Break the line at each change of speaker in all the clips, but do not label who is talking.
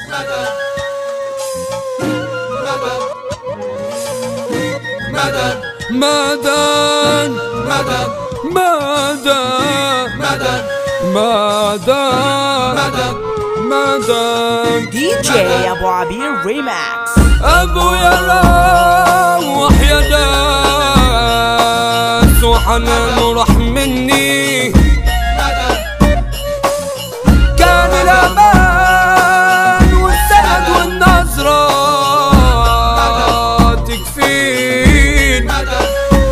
مدد
مدد
مدد
مدد
مدد
مدد
مدد
مدد
دي جي ابو عبير ريماكس
ابويا روح يا ناس وحنان راح مني
مدد
كان الامان والسند والنظرة تكفين
مدد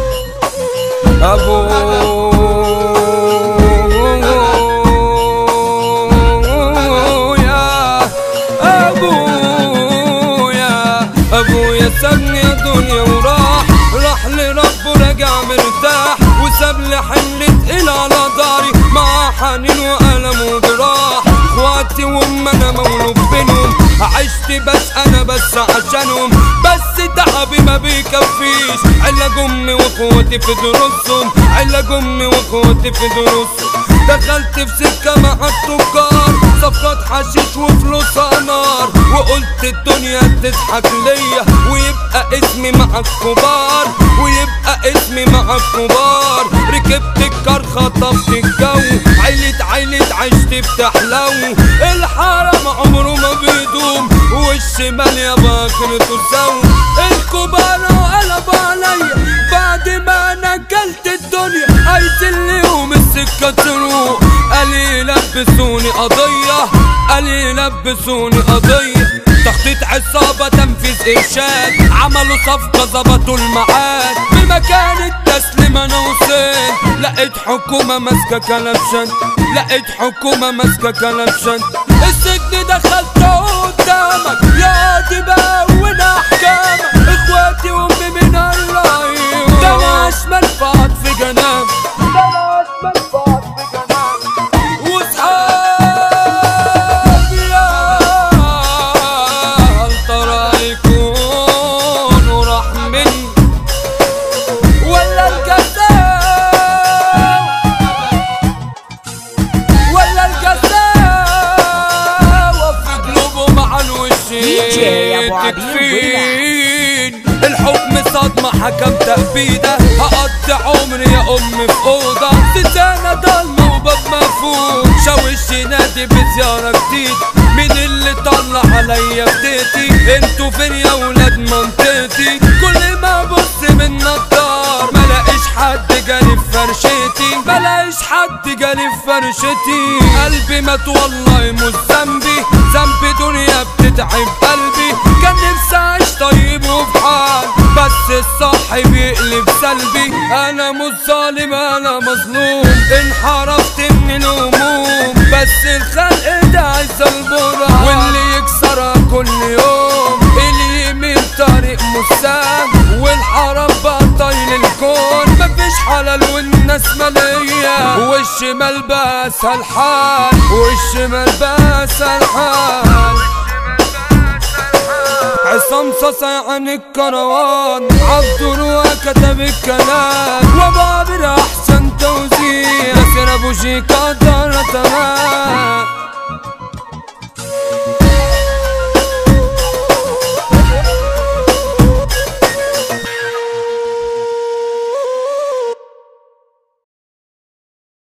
ابويا ابويا ابويا سابني يا دنيا وراح راح لربه رجع مرتاح وساب لي حمل تقيل على داري مع حنين والم وجراح اخواتي وام انا مولود بينهم عشت بس انا بس عشانهم بس تعبي ما بيكفيش علاج امي واخواتي في دروسهم علاج امي واخواتي في دروسهم دخلت في سكة مع التجار صفقات حشيش وفلوسها نار وقلت الدنيا تضحك ليا ويبقى اسمي مع الكبار ويبقى اسمي مع الكبار ركبت الكار خطفت الجو عيلت عيلت عشت بتحلو الحرام عمره ما بيدوم والشمال يا باخرته سو الكبار وقلبوا عليا بعد ما انا اكلت الدنيا عايزين ليهم السكة تروح قال يلبسوني قضية قال يلبسوني قضية تخطيط عصابة تنفيذ إرشاد عملوا صفقة ظبطوا الميعاد بمكان التسليم أنا وصلت لقيت حكومة ماسكة كلبشن لقيت حكومة ماسكة كلبشن السجن دخلته قدامك يا دي بقى أحكامك إخواتي وأمي من الرأي ده أنا أشمل فات في جناب ده أنا أشمل فات في جناب وصحابي يا هل ترى يكونوا راح مني ولا الجزاء ولا الجزاء وفي قلوبهم على الوش
دي جي أبو عبير
تكفين الحكم صدمة حكم تأبيدة هقضي عمري يا أمي في أوضة ستانة ضلمة وباب مقفول شاوش نادي بزيارة جديد مين اللي طلع عليا بديتي انتوا فين يا ولاد منطقتي كل ما ابص من نضار ملاقيش حد جالي في فرشتي ملاقيش حد جالي في فرشتي قلبي مات والله مش ذنبي ذنبي دنيا بتتعب قلبي كان نفسي اعيش طيب وفي حال بس الصح بيقلب سلبي انا مش ظالم انا مظلوم انحرفت من الهموم بس الخلق ده عايز البرع واللي يكسرها كل يوم اليمين طريق مسام والحرام بقى طايل الكون مفيش حلال والناس مالية والشمال بقى اسهل حال والشمال بقى اسهل حال عصام صاصع عن الكروان عبد الروح كتب الكلام وبابر احسن توزيع ياسر ابو شيكا دار تمام